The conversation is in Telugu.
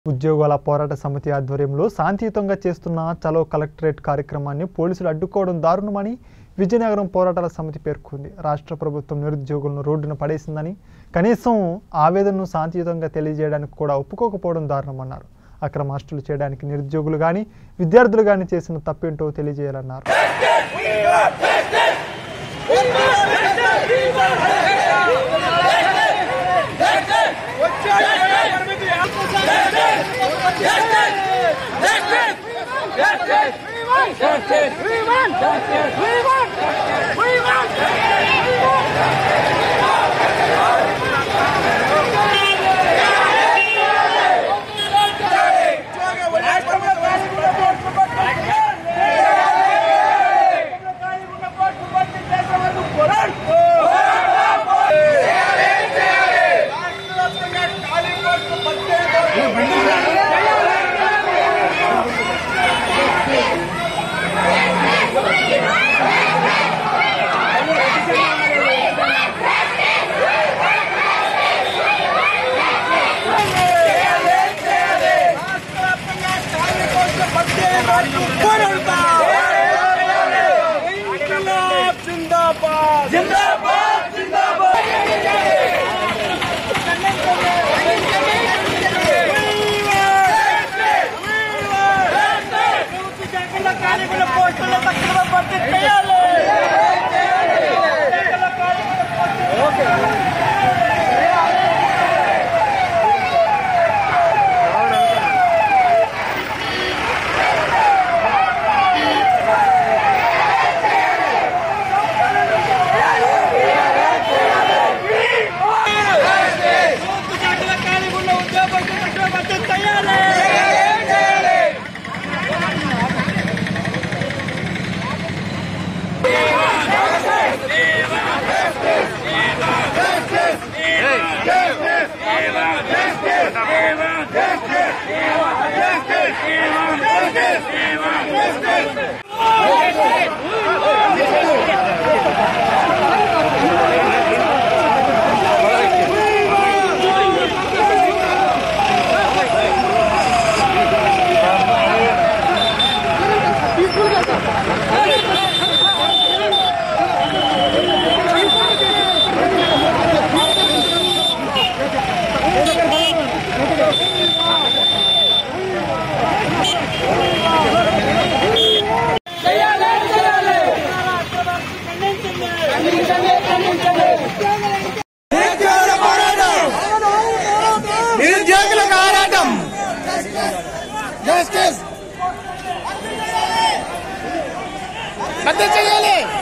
ఉద్యోగాల పోరాట సమితి ఆధ్వర్యంలో శాంతియుతంగా చేస్తున్న చలో కలెక్టరేట్ కార్యక్రమాన్ని పోలీసులు అడ్డుకోవడం దారుణమని విజయనగరం పోరాటాల సమితి పేర్కొంది రాష్ట్ర ప్రభుత్వం నిరుద్యోగులను రోడ్డున పడేసిందని కనీసం ఆవేదనను శాంతియుతంగా తెలియజేయడానికి కూడా ఒప్పుకోకపోవడం దారుణమన్నారు అక్రమ అరెస్టులు చేయడానికి నిరుద్యోగులు కానీ విద్యార్థులు కానీ చేసిన తప్పేంటో తెలియజేయాలన్నారు జిందాబాద్ జిందాబాద్ జిందాబాద్ కార్మికుల పోస్టుల తక్కువ భర్తీ చేయాలి కార్మికుల ఉద్యోగ భర్తీ చేయాలి నిరుద్యోగులకు ఆరాటం జస్టిస్ రద్దు చేయాలి